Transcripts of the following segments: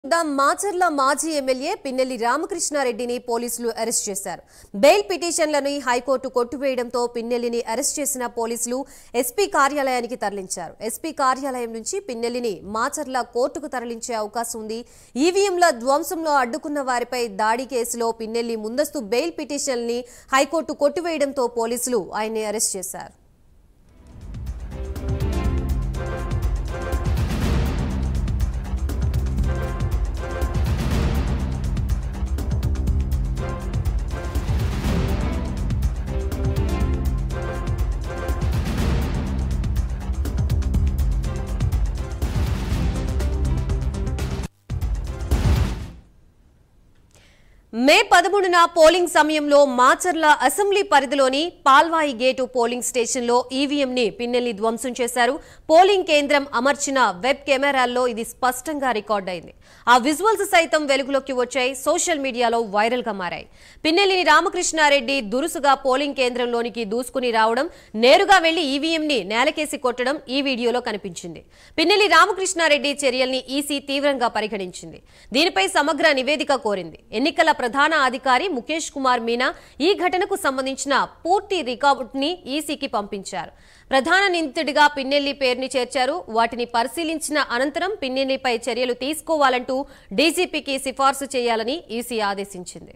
the Macherla మాజీ MLA Pinnelli రామకృష్ణారెడ్డిని పోలీసులు arrest చేశారు బెయిల్ పిటిషన్లను హైకోర్టు కొట్టివేయడంతో పిన్నెల్లిని అరెస్ట్ చేసిన పోలీసులు ఎస్పీ కార్యాలయానికి తరలించారు ఎస్పీ కార్యాలయం నుంచి పిన్నెల్లిని మాచర్ల కోర్టుకు తరలించే అవకాశం ఉంది ఈవీఎంల ధ్వంసంలో అడ్డుకున్న వారిపై దాడి కేసులో పిన్నెల్లి ముందస్తు బెయిల్ పిటిషన్ని హైకోర్టు కొట్టివేయడంతో పోలీసులు ఆయన్ని అరెస్ట్ చేశారు మే పదమూడున పోలింగ్ సమయంలో మాచర్ల అసెంబ్లీ పరిధిలోని పాల్వాయి గేటు పోలింగ్ స్టేషన్లో ఈవీఎంని పిన్నెల్లి ధ్వంసం చేశారు పోలింగ్ కేంద్రం అమర్చిన వెబ్ కెమెరాల్లో ఇది స్పష్టంగా రికార్డైంది ఆ విజువల్స్ సైతం వెలుగులోకి వచ్చాయి సోషల్ మీడియాలో వైరల్ గా మారాయి పిన్నెల్లిని రామకృష్ణారెడ్డి దురుసుగా పోలింగ్ కేంద్రంలోనికి దూసుకుని రావడం నేరుగా వెళ్లి ఈవీఎంని నేలకేసి కొట్టడం ఈ వీడియోలో కనిపించింది పిన్నెల్లి రామకృష్ణారెడ్డి చర్యల్ని ఈసీ తీవ్రంగా పరిగణించింది దీనిపై సమగ్ర నివేదిక కోరింది ఎన్నికల ప్రధాన అధికారి ముఖేష్ కుమార్ మీనా ఈ ఘటనకు సంబంధించిన పూర్తి రికార్డుని ఈసీకి పంపించారు ప్రధాన నిందితుడిగా పిన్నెల్లి పేరుని చేర్చారు వాటిని పరిశీలించిన అనంతరం పిన్నెల్లిపై చర్యలు తీసుకోవాలంటూ డీజీపీకి సిఫార్సు చేయాలని ఈసీ ఆదేశించింది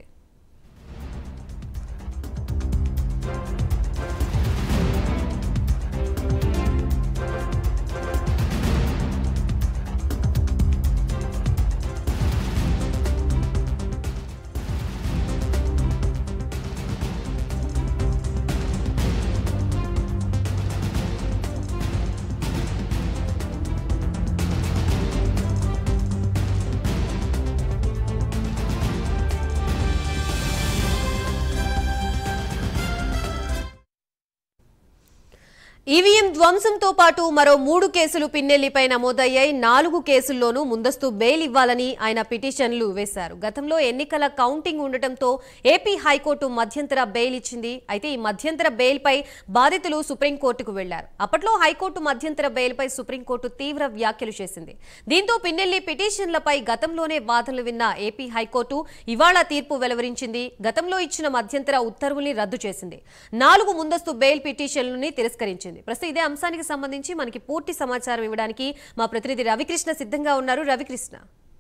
ఈవీఎం ధ్వంసంతో పాటు మరో మూడు కేసులు పిన్నెల్లిపై నమోదయ్యాయి నాలుగు కేసుల్లోనూ ముందస్తు బెయిల్ ఇవ్వాలని ఆయన పిటిషన్లు వేశారు గతంలో ఎన్నికల కౌంటింగ్ ఉండటంతో ఏపీ హైకోర్టు మధ్యంతర బెయిల్ ఇచ్చింది అయితే ఈ మధ్యంతర బెయిల్పై బాధితులు సుప్రీంకోర్టుకు వెళ్లారు అప్పట్లో హైకోర్టు మధ్యంతర బెయిల్పై సుప్రీంకోర్టు తీవ్ర వ్యాఖ్యలు చేసింది దీంతో పిన్నెల్లి పిటిషన్లపై గతంలోనే వాదనలు విన్న ఏపీ హైకోర్టు ఇవాళ తీర్పు వెలువరించింది గతంలో ఇచ్చిన మధ్యంతర ఉత్తర్వుల్ని రద్దు చేసింది నాలుగు ముందస్తు బెయిల్ పిటిషన్లని తిరస్కరించింది ప్రస్తుతం ఇదే అంశానికి సంబంధించి మనకి పూర్తి సమాచారం ఇవ్వడానికి మా ప్రతినిధి రవికృష్ణ సిద్ధంగా ఉన్నారు రవికృష్ణ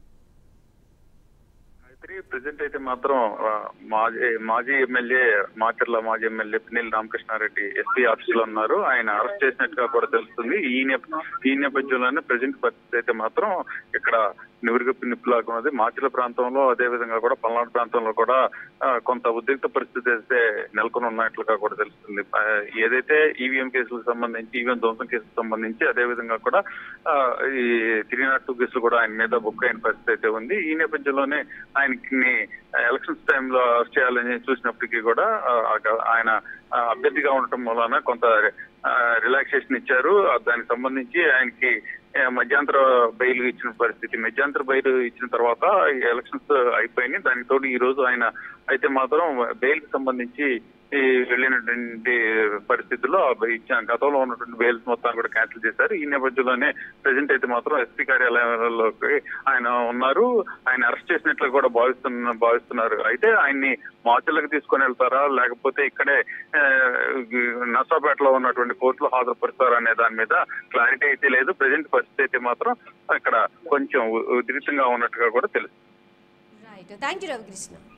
గాయత్రి ప్రెసెంట్ అయితే మాత్రం ఆ, మాజీ మాజీ ఎమ్మెల్యే మాచర్ల మాజీ MLA Pinnelli Ramakrishna Reddy SP office లో ఉన్నారు ఆయన అరెస్ట్ చేసినట్టుగా కూడా తెలుస్తుంది ఈ నేప ఈ నేపథ్యంలోనే ప్రెసెంట్ పరిస్థితి అయితే మాత్రం ఇక్కడ నివురుగప్పి నిప్పులాగా ఉన్నది మాచర్ల ప్రాంతంలో అదే విధంగా కూడా పల్నాడు ప్రాంతంలో కూడా ఆ, కొంత ఉద్రిక్త పరిస్థితి అయితే నెలకొని ఉన్నట్లుగా కూడా తెలుస్తుంది ఆ, ఏదైతే ఈవీఎం కేసులకు సంబంధించి ఈవీఎం ధ్వంసం కేసులకు సంబంధించి అదే విధంగా కూడా ఆ, ఈ త్రీ నాట్ టూ కేసులు కూడా ఆయన మీద బుక్ అయిన పరిస్థితి అయితే ఉంది ఈ నేపథ్యంలోనే ఆయనకి ఎలక్షన్స్ టైంలో అరెస్ట్ చేయాలని చూసినప్పటికీ కూడా ఆ, ఆయన ఆ, అభ్యర్థిగా ఉండటం మూలాన కొంత రిలాక్సేషన్ ఇచ్చారు ఆ, దానికి సంబంధించి ఆయనకి ఆ, మధ్యంతర బెయిల్ ఇచ్చిన పరిస్థితి మధ్యంతర బెయిల్ ఇచ్చిన తర్వాత ఈ ఎలక్షన్స్ అయిపోయినాయి దానికి తోడు ఈ రోజు ఆయన అయితే మాత్రం బెయిల్ కి సంబంధించి ఈ వెళ్ళినటువంటి పరిస్థితుల్లో ఆ బెయిల్ ఇచ్చిన గతంలో ఉన్నటువంటి బెయిల్స్ మొత్తం కూడా క్యాన్సిల్ చేశారు ఈ నేపథ్యంలోనే ప్రెసెంట్ అయితే మాత్రం ఎస్పీ కార్యాలయంలోకి ఆయన ఉన్నారు ఆయన అరెస్ట్ చేసినట్లు కూడా భావిస్తున్న భావిస్తున్నారు అయితే ఆయన్ని మాచర్లకు తీసుకొని వెళ్తారా లేకపోతే ఇక్కడే ఆ, నర్సాపేటలో ఉన్నటువంటి కోర్టులో హాజరుపరుస్తారా అనే దాని మీద క్లారిటీ అయితే లేదు ప్రెసెంట్ పరిస్థితి అయితే మాత్రం అక్కడ కొంచెం ఉ- ఉధృతంగా ఉన్నట్టుగా కూడా తెలుస్తుంది రైట్ థ్యాంక్ యూ రవికృష్ణ